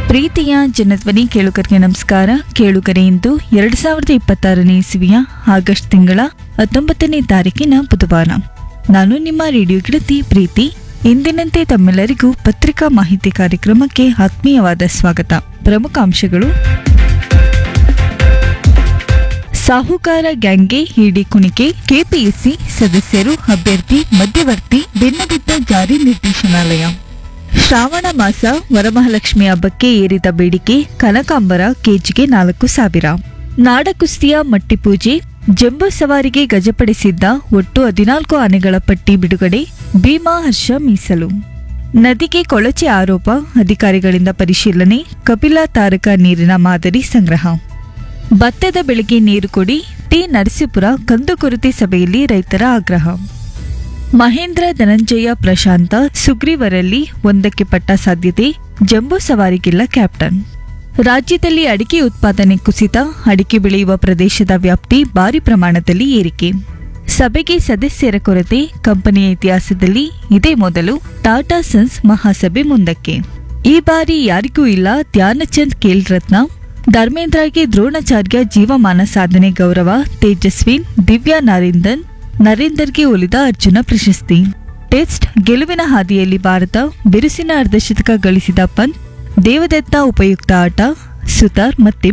ಪ್ರೀತಿಯ ಜನಧ್ವನಿ ಕೇಳುಗರಿಗೆ ನಮಸ್ಕಾರ ಕೇಳುಗರೆ ಇಂದು ಎರಡ್ ಸಾವಿರದ ಇಪ್ಪತ್ತಾರನೇ ಇಸವಿಯ ಆಗಸ್ಟ್ ತಿಂಗಳ ಹತ್ತೊಂಬತ್ತನೇ ತಾರೀಕಿನ ಬುಧವಾರ ನಾನು ನಿಮ್ಮ ರೇಡಿಯೋ ಗೆಳತಿ ಪ್ರೀತಿ ಇಂದಿನಂತೆ ತಮ್ಮೆಲ್ಲರಿಗೂ ಪತ್ರಿಕಾ ಮಾಹಿತಿ ಕಾರ್ಯಕ್ರಮಕ್ಕೆ ಆತ್ಮೀಯವಾದ ಸ್ವಾಗತ ಪ್ರಮುಖ ಅಂಶಗಳು ಸಾಹುಕಾರ ಗ್ಯಾಂಗ್ಗೆ ಇಡಿ ಕುಣಿಕೆ ಕೆಪಿಎಸ್ಸಿ ಸದಸ್ಯರು ಅಭ್ಯರ್ಥಿ ಮಧ್ಯವರ್ತಿ ಬೆನ್ನಬಿದ್ದ ಜಾರಿ ನಿರ್ದೇಶನಾಲಯ ಶ್ರಾವಣ ಮಾಸ ವರಮಹಾಲಕ್ಷ್ಮಿ ಹಬ್ಬಕ್ಕೆ ಏರಿದ ಬೇಡಿಕೆ ಕನಕಾಂಬರ ಕೆಜಿಗೆ ನಾಲ್ಕು ಸಾವಿರ ನಾಡಕುಸ್ತಿಯ ಮಟ್ಟಿಪೂಜೆ ಜಂಬೂ ಸವಾರಿಗೆ ಗಜಪಡಿಸಿದ್ದ ಒಟ್ಟು ಹದಿನಾಲ್ಕು ಆನೆಗಳ ಪಟ್ಟಿ ಬಿಡುಗಡೆ ಭೀಮಾ ಹರ್ಷ ಮೀಸಲು ನದಿಗೆ ಕೊಳಚೆ ಆರೋಪ ಅಧಿಕಾರಿಗಳಿಂದ ಪರಿಶೀಲನೆ ಕಪಿಲಾ ತಾರಕ ನೀರಿನ ಮಾದರಿ ಸಂಗ್ರಹ ಭತ್ತದ ಬೆಳೆಗೆ ನೀರು ಕೊಡಿ ಟಿ ನರಸೀಪುರ ಕಂದುಕೊರತೆ ಸಭೆಯಲ್ಲಿ ರೈತರ ಆಗ್ರಹ ಮಹೇಂದ್ರ ಧನಂಜಯ ಪ್ರಶಾಂತ ಸುಗ್ರೀವರಲ್ಲಿ ಒಂದಕ್ಕೆ ಪಟ್ಟ ಸಾಧ್ಯತೆ ಜಂಬೂ ಸವಾರಿಗಿಲ್ಲ ಕ್ಯಾಪ್ಟನ್ ರಾಜ್ಯದಲ್ಲಿ ಅಡಿಕೆ ಉತ್ಪಾದನೆ ಕುಸಿತ ಅಡಿಕೆ ಬೆಳೆಯುವ ಪ್ರದೇಶದ ವ್ಯಾಪ್ತಿ ಭಾರಿ ಪ್ರಮಾಣದಲ್ಲಿ ಏರಿಕೆ ಸಭೆಗೆ ಸದಸ್ಯರ ಕೊರತೆ ಕಂಪನಿಯ ಇತಿಹಾಸದಲ್ಲಿ ಇದೇ ಮೊದಲು ಟಾಟಾ ಸನ್ಸ್ ಮಹಾಸಭೆ ಮುಂದಕ್ಕೆ ಈ ಬಾರಿ ಯಾರಿಗೂ ಇಲ್ಲ ಧ್ಯಾನಚಂದ್ ಖೇಲ್ ರತ್ನ ಧರ್ಮೇಂದ್ರಗೆ ದ್ರೋಣಾಚಾರ್ಯ ಜೀವಮಾನ ಸಾಧನೆ ಗೌರವ ತೇಜಸ್ವಿನ್ ದಿವ್ಯಾ ನಾರಿಂದನ್ ನರೇಂದರ್ಗೆ ಒಲಿದ ಅರ್ಜುನ ಪ್ರಶಸ್ತಿ ಟೆಸ್ಟ್ ಗೆಲುವಿನ ಹಾದಿಯಲ್ಲಿ ಭಾರತ ಬಿರುಸಿನ ಅರ್ಧಶತಕ ಗಳಿಸಿದ ಪಂತ್ ದೇವದತ್ತ ಉಪಯುಕ್ತ ಆಟ ಸುತಾರ್ ಮತ್ತೆ